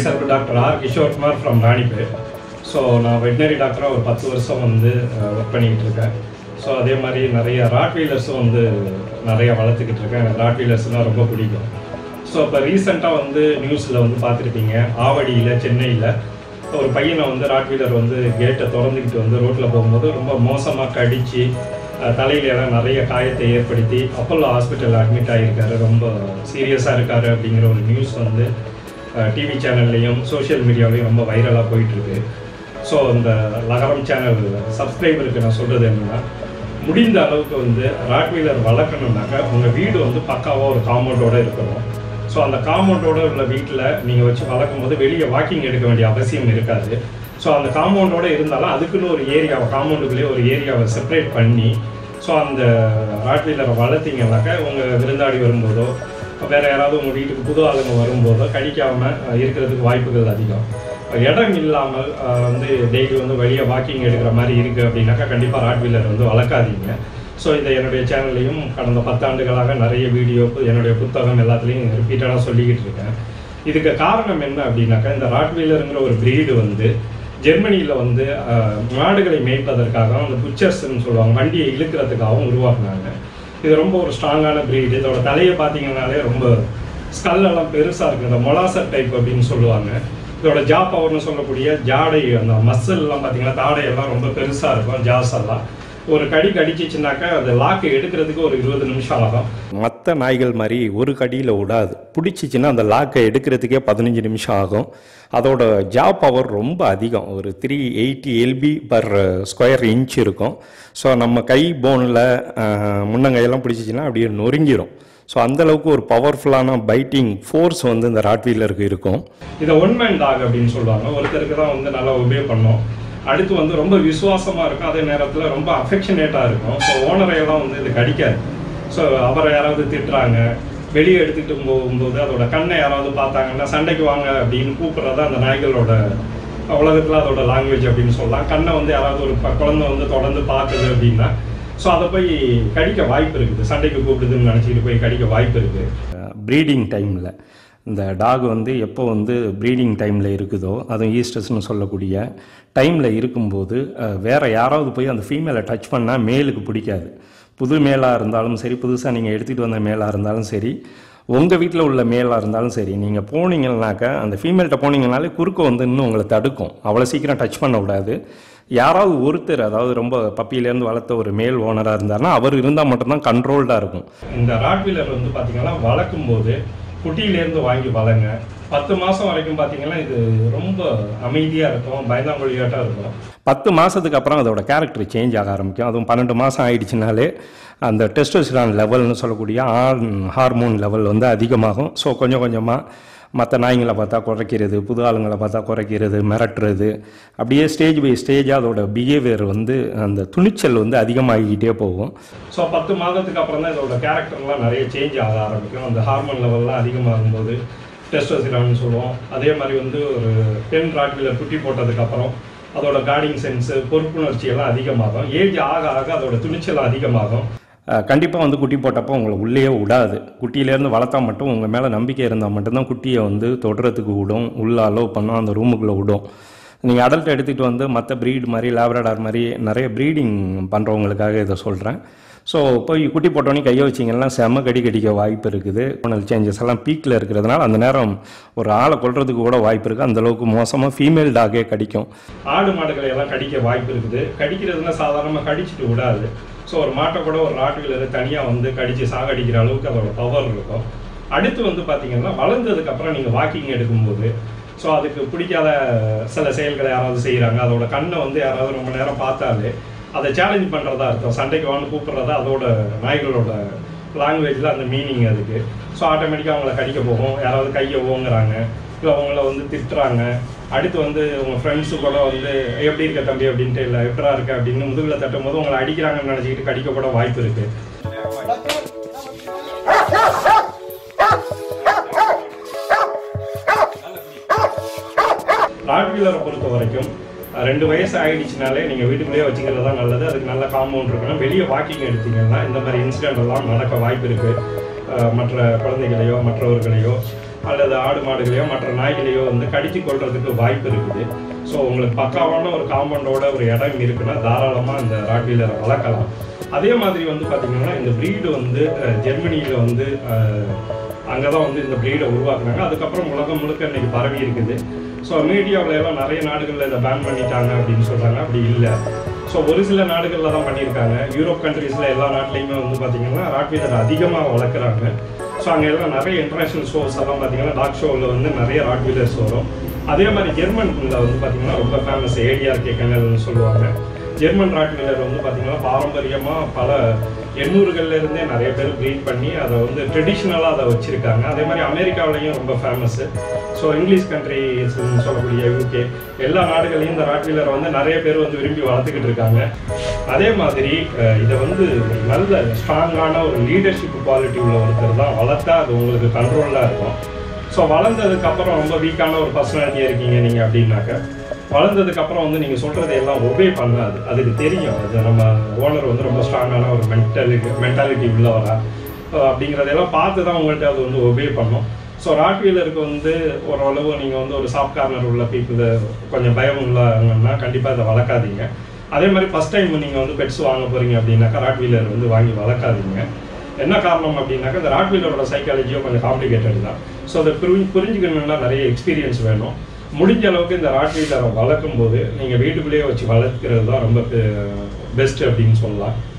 myself doctor R Kishorkumar from Ranipet so நான் veterinary டாக்டராக ஒரு பத்து வருஷம் வந்து ஒர்க் பண்ணிக்கிட்டு இருக்கேன் ஸோ அதே மாதிரி நிறைய ராட்வீலர்ஸும் வந்து நிறைய வளர்த்துக்கிட்டு இருக்கேன் எனக்கு ராட்வீலர்ஸ்னால் ரொம்ப பிடிக்கும் ஸோ இப்போ ரீசெண்டாக வந்து நியூஸில் வந்து பார்த்துருப்பீங்க ஆவடியில் சென்னையில் ஒரு பையனை வந்து ராட்வீலர் வந்து கேட்டை திறந்துக்கிட்டு வந்து ரோட்டில் போகும்போது ரொம்ப மோசமாக கடித்து தலையில எல்லாம் நிறைய காயத்தை ஏற்படுத்தி அப்போல்லோ ஹாஸ்பிட்டல் அட்மிட் ஆகியிருக்காரு ரொம்ப சீரியஸாக இருக்காரு அப்படிங்கிற ஒரு நியூஸ் வந்து டிவி சேனல்லையும் சோஷியல் மீடியாவிலையும் ரொம்ப வைரலாக போயிட்டுருக்கு ஸோ இந்த லகரம் சேனல் சப்ஸ்கிரைபருக்கு நான் சொல்கிறது என்னென்னா முடிந்த அளவுக்கு வந்து ராட்வீலர் வளர்க்கணுன்னாக்கா உங்கள் வீடு வந்து பக்காவாக ஒரு காம்பவுண்டோட இருக்கணும் ஸோ அந்த காம்பவுண்டோட உள்ள வீட்டில் நீங்கள் வச்சு வளர்க்கும் போது வெளியே வாக்கிங் எடுக்க வேண்டிய அவசியம் இருக்காது ஸோ அந்த காம்பவுண்டோட இருந்தாலும் அதுக்குன்னு ஒரு ஏரியாவை காம்பவுண்டுக்குள்ளேயே ஒரு ஏரியாவை செப்பரேட் பண்ணி ஸோ அந்த ராட்வீலரை வளர்த்தீங்கன்னாக்கா உங்கள் விருந்தாடி வரும்போதோ வேறு யாராவது உங்கள் வீட்டுக்கு புது ஆளுங்க வரும்போதோ கடிக்காமல் இருக்கிறதுக்கு வாய்ப்புகள் அதிகம் இடம் இல்லாமல் அஹ், வந்து டெய்லி வந்து வெளியே வாக்கிங் எடுக்கிற மாதிரி இருக்குது அப்படின்னாக்கா கண்டிப்பாக ராட்வீலர் வந்து வளர்க்காதீங்க ஸோ இந்த என்னுடைய சேனல்லையும் கடந்த பத்தாண்டுகளாக நிறைய வீடியோ என்னுடைய புத்தகம் எல்லாத்துலேயும் ரிப்பீட்டடாக சொல்லிக்கிட்டு இருக்கேன் இதுக்கு காரணம் என்ன அப்படின்னாக்கா இந்த ராட்வீலருங்கிற ஒரு பிரீடு வந்து ஜெர்மனியில் வந்து அஹ், மாடுகளை மேய்ப்பதற்காகவும் அந்த புச்சர்ஸ்ன்னு சொல்லுவாங்க வண்டியை இழுக்கிறதுக்காகவும் உருவாக்குனாங்க இது ரொம்ப ஒரு ஸ்ட்ராங்கான பிரீடு இதோட தலையை பார்த்தீங்கன்னாலே ரொம்ப ஸ்கல் எல்லாம் பெருசாக இருக்குது இந்த மொலாசர் டைப் அப்படின்னு சொல்லுவாங்க இதோட ஜா பவர்னு சொல்லக்கூடிய ஜாடை அந்த மசில் எல்லாம் பார்த்தீங்கன்னா தாடை எல்லாம் ரொம்ப பெருசாக இருக்கும் ஜாஸ் எல்லாம் ஒரு கடி கடிச்சிச்சுனாக்கா அந்த லாக்கு எடுக்கிறதுக்கு ஒரு இருபது நிமிஷம் ஆகும் மற்ற நாய்கள் மாதிரி ஒரு கடியில் விடாது பிடிச்சிச்சின்னா அந்த லாக்கை எடுக்கிறதுக்கே பதினஞ்சு நிமிஷம் ஆகும் அதோட ஜா பவர் ரொம்ப அதிகம் ஒரு three eighty LB per square inch இருக்கும் ஸோ நம்ம கை போனில் முன்னங்கையெல்லாம் பிடிச்சிச்சின்னா அப்படியே நொறுங்கிரும் ஸோ அந்தளவுக்கு ஒரு பவர்ஃபுல்லான பைட்டிங் ஃபோர்ஸ் வந்து இந்த ராட்வீலருக்கு இருக்கும் இதை ஒன் மேன் டாக் அப்படின்னு சொல்லுவாங்க ஒருத்தருக்கு தான் வந்து நல்லா ஒபே பண்ணும் அடுத்து வந்து ரொம்ப விசுவாசமாக இருக்கும் அதே நேரத்தில் ரொம்ப அஃபெக்ஷனேட்டாக இருக்கும் ஸோ ஓனரையெல்லாம் வந்து இது கடிக்காது ஸோ அவரை யாராவது திட்டுறாங்க வெளியே எடுத்துகிட்டு போகும்போது அதோட கண்ணை யாராவது பார்த்தாங்கன்னா சண்டைக்கு வாங்க அப்படின்னு கூப்பிட்றது அந்த நாய்களோட உலகத்தில் அதோட லாங்குவேஜ் அப்படின்னு சொல்லலாம் கண்ணை வந்து யாராவது ஒரு ப- குழந்தை வந்து தொடர்ந்து பார்க்குது அப்படின்னா ஸோ அதை போய் கடிக்க வாய்ப்பு இருக்குது சண்டைக்கு கூப்பிடுதுன்னு நினச்சிக்கிட்டு போய் கடிக்க வாய்ப்பு இருக்குது ப்ரீடிங் டைமில் இந்த டாக் வந்து எப்போ வந்து ப்ரீடிங் டைமில் இருக்குதோ அதுவும் ஈஸ்டர்ஸ்னு சொல்லக்கூடிய டைமில் இருக்கும்போது அஹ், வேற யாராவது போய் அந்த ஃபீமேலை டச் பண்ணால் மேலுக்கு பிடிக்காது புது மேலாக இருந்தாலும் சரி புதுசாக நீங்கள் எடுத்துகிட்டு வந்த மேலாக இருந்தாலும் சரி உங்கள் வீட்டில் உள்ள மேலாக இருந்தாலும் சரி நீங்கள் போனீங்கன்னாக்கா அந்த ஃபீமேல்கிட்ட போனீங்கனாலே குறுக்க வந்து இன்னும் உங்களை தடுக்கும் அவ்வளோ சீக்கிரம் டச் பண்ண விடாது யாராவது ஒருத்தர் அதாவது ரொம்ப பப்பியிலேருந்து வளர்த்த ஒரு மேல் ஓனராக இருந்தாருன்னா அவர் இருந்தால் மட்டும்தான் கண்ட்ரோல்டாக இருக்கும் இந்த ராட்வீலர் வந்து பார்த்தீங்கன்னா வளர்க்கும் போது குட்டியிலேருந்து வாங்கி வளங்க பத்து மாதம் வரைக்கும் பார்த்தீங்கன்னா இது ரொம்ப அமைதியாக இருக்கும் பயந்தாங்கொழியாட்டாக இருக்கும் பத்து மாதத்துக்கு அப்புறம் அதோட கேரக்டர் சேஞ்ச் ஆக ஆரம்பிக்கும் அதுவும் பன்னெண்டு மாதம் ஆயிடுச்சுனாலே அந்த டெஸ்டோஸ்டிரான் லெவல்னு சொல்லக்கூடிய ஆண் ஹார்மோன் லெவல் வந்து அதிகமாகும் ஸோ கொஞ்சம் கொஞ்சமாக மற்ற நாய்ங்களை பார்த்தா குறைக்கிறது புது ஆளுங்களை பார்த்தா குறைக்கிறது மிரட்டுறது அப்படியே ஸ்டேஜ் பை ஸ்டேஜாக அதோட பிஹேவியர் வந்து அந்த துணிச்சல் வந்து அதிகமாகிக்கிட்டே போகும் ஸோ பத்து மாதத்துக்கு அப்புறம் தான் இதோட கேரக்டர்லாம் நிறைய சேஞ்ச் ஆக ஆரம்பிக்கும் அந்த ஹார்மோன் லெவல்லாம் அதிகமாகும்போது டெஸ்டோசிரான்னு சொல்லுவோம் அதே மாதிரி வந்து ஒரு டென் ராட்வீலர் குட்டி போட்டதுக்கு அப்புறம் அதோட கார்டிங் சென்ஸு பொறுப்புணர்ச்சி எல்லாம் அதிகமாகும் ஏஜ் ஆக ஆக அதோட துணிச்சல் அதிகமாகும் கண்டிப்பாக வந்து குட்டி போட்டப்போ உங்களை உள்ளேயே விடாது குட்டியிலேருந்து வளர்த்தா மட்டும் உங்கள் மேலே நம்பிக்கை இருந்தால் மட்டும்தான் குட்டியை வந்து தொடுறதுக்கு விடும் உள்ளே அலோவ் பண்ணும் அந்த ரூமுக்குள்ளே விடும் நீங்கள் அடல்ட் எடுத்துகிட்டு வந்து மற்ற ப்ரீட் மாதிரி லேப்ரடார் மாதிரி நிறைய ப்ரீடிங் பண்ணுறவங்களுக்காக இதை சொல்கிறேன் ஸோ போய் குட்டி போட்டோன்னே கையை வச்சிங்கன்னா செம்ம கடி கடிக்க வாய்ப்பு இருக்குது ஹார்மோனல் சேஞ்சஸ் எல்லாம் பீக்கில் இருக்கிறதுனால அந்த நேரம் ஒரு ஆளை கொல்றதுக்கு கூட வாய்ப்பு இருக்குது அந்தளவுக்கு மோசமாக ஃபீமேல் டாகே கடிக்கும் ஆடு மாடுகளை எல்லாம் கடிக்க வாய்ப்பு இருக்குது கடிக்கிறதுனா சாதாரணமாக கடிச்சிட்டு விடாது ஸோ ஒரு மாட்டை கூட ஒரு ராட்வீலர் தனியாக வந்து கடித்து சாகடிக்கிற அளவுக்கு அதோட பவர் இருக்கும் அடுத்து வந்து பார்த்தீங்கன்னா வளர்ந்ததுக்கு அப்புறம் நீங்கள் வாக்கிங் எடுக்கும்போது ஸோ அதுக்கு பிடிக்காத சில செயல்களை யாராவது செய்கிறாங்க அதோட கண்ணை வந்து யாராவது ரொம்ப நேரம் பார்த்தாலே அதை சேலஞ்ச் பண்ணுறதா அர்த்தம் சண்டைக்கு வான்னு கூப்பிட்றதா அதோட நாய்களோட லாங்குவேஜில் அந்த மீனிங் அதுக்கு ஸோ ஆட்டோமேட்டிக்காக அவங்கள கடிக்க போகும் யாராவது கையை ஓங்குறாங்க இல்லை அவங்கள வந்து திட்டுறாங்க அடுத்து வந்து உங்கள் ஃப்ரெண்ட்ஸு கூட வந்து எப்படி இருக்க தம்பி அப்படின்ட்டு இல்லை எப்படா இருக்க அப்படின்னு முதுகில் தட்டும் போது உங்களை அடிக்கிறாங்கன்னு நினச்சிக்கிட்டு கடிக்க கூட வாய்ப்பு இருக்குது ராட்வீலரை பொறுத்த வரைக்கும் அஹ், ரெண்டு வயசு ஆயிடுச்சுனாலே நீங்கள் வீட்டுக்குள்ளேயே வச்சுக்கிறது தான் நல்லது அதுக்கு நல்ல காம்பவுண்ட் இருக்கணும் வெளியே வாக்கிங் எடுத்தீங்கன்னா இந்த மாதிரி இன்சிடென்ட் எல்லாம் நடக்க வாய்ப்பு இருக்குது மற்ற குழந்தைகளையோ மற்றவர்களையோ அல்லது ஆடு மாடுகளையோ மற்ற நாய்களையோ வந்து கடித்து கொள்றதுக்கு வாய்ப்பு இருக்குது ஸோ உங்களுக்கு பக்காவான ஒரு காம்பவுண்டோட ஒரு இடம் இருக்குன்னா தாராளமாக இந்த ராட்வீலரை வளர்க்கலாம் அதே மாதிரி வந்து பார்த்தீங்கன்னா இந்த ப்ரீடு வந்து ஜெர்மனியில் வந்து அங்கே தான் வந்து இந்த ப்ரீடை உருவாக்குனாங்க அதுக்கப்புறம் உலகம் முழுக்க இன்னைக்கு பரவி இருக்குது ஸோ மீடியாவில் எல்லாம் நிறைய நாடுகளில் இதை பேன் பண்ணிட்டாங்க அப்படின்னு சொல்கிறாங்க அப்படி இல்லை ஸோ ஒரு சில நாடுகளில் தான் பண்ணியிருக்காங்க யூரோப் கண்ட்ரீஸில் எல்லா நாட்டிலையுமே வந்து பார்த்தீங்கன்னா ராட்வீலர் அதிகமாக வளர்க்குறாங்க ஸோ அங்கே எல்லாம் நிறைய இன்டர்நேஷனல் ஷோஸ் எல்லாம் பார்த்தீங்கன்னா டாக் ஷோவில் வந்து நிறைய ராட்வீலர்ஸ் வரும் அதே மாதிரி ஜெர்மனில் வந்து பார்த்தீங்கன்னா ரொம்ப ஃபேமஸ் ஏடிஆர் கேக்கங்கள்னு சொல்லுவாங்க ஜெர்மன் ராட்வீலர் வந்து பார்த்தீங்கன்னா பாரம்பரியமாக பல எண்ணூறுகள்ல இருந்தே நிறைய பேர் ப்ரீட் பண்ணி அதை வந்து ட்ரெடிஷ்னலாக அதை வச்சுருக்காங்க அதே மாதிரி அமெரிக்காவிலையும் ரொம்ப ஃபேமஸ்ஸு ஸோ இங்கிலீஷ் கண்ட்ரிஸ் சொல்லக்கூடிய யூகே எல்லா நாடுகளையும் இந்த ராட்வீலரை வந்து நிறைய பேர் வந்து விரும்பி வளர்த்துக்கிட்டு இருக்காங்க அதே மாதிரி அஹ், இதை வந்து ஒரு நல்ல ஸ்ட்ராங்கான ஒரு லீடர்ஷிப் குவாலிட்டி உள்ள ஒருத்தர் தான் வளர்த்தா அது உங்களுக்கு கண்ட்ரோலாக இருக்கும் ஸோ வளர்ந்ததுக்கு அப்புறம் ரொம்ப வீக்கான ஒரு பர்சனாலிட்டியாக இருக்கீங்க நீங்கள் அப்படின்னாக்க வளர்ந்ததுக்கு அப்புறம் வந்து நீங்கள் சொல்கிறத எல்லாம் ஒபே பண்ணாது அதுக்கு தெரியும் அது நம்ம ஓனர் வந்து ரொம்ப ஸ்ட்ராங்கான ஒரு மென்டாலிட்டி மென்டாலிட்டி உள்ளவரா அஹ் அப்படிங்கிறதெல்லாம் பார்த்து தான் உங்கள்கிட்ட அது வந்து ஒபே பண்ணும் ஸோ ராட்வீலருக்கு வந்து ஓரளவு நீங்கள் வந்து ஒரு சாஃப்ட் கார்னர் உள்ள பீப்புள் கொஞ்சம் பயம் உள்ளவங்கன்னா கண்டிப்பாக இதை வளர்க்காதீங்க அதே மாதிரி ஃபஸ்ட் டைம் நீங்கள் வந்து பெட்ஸ் வாங்க போகிறீங்க அப்படின்னாக்கா ராட்வீலர் வந்து வாங்கி வளர்க்காதீங்க என்ன காரணம் அப்படின்னாக்கா இந்த ராட்வீலரோட சைக்காலஜியோ கொஞ்சம் காம்ப்ளிகேட்டட் தான் ஸோ அதை புரி புரிஞ்சுக்கணும்னா நிறைய எக்ஸ்பீரியன்ஸ் வேணும் முடிஞ்ச அளவுக்கு இந்த ராட்வீலரை வளர்க்கும் போது நீங்கள் வீட்டுக்குள்ளேயே வச்சு வளர்க்கிறது தான் ரொம்ப பெஸ்ட் அப்படின்னு சொல்லலாம்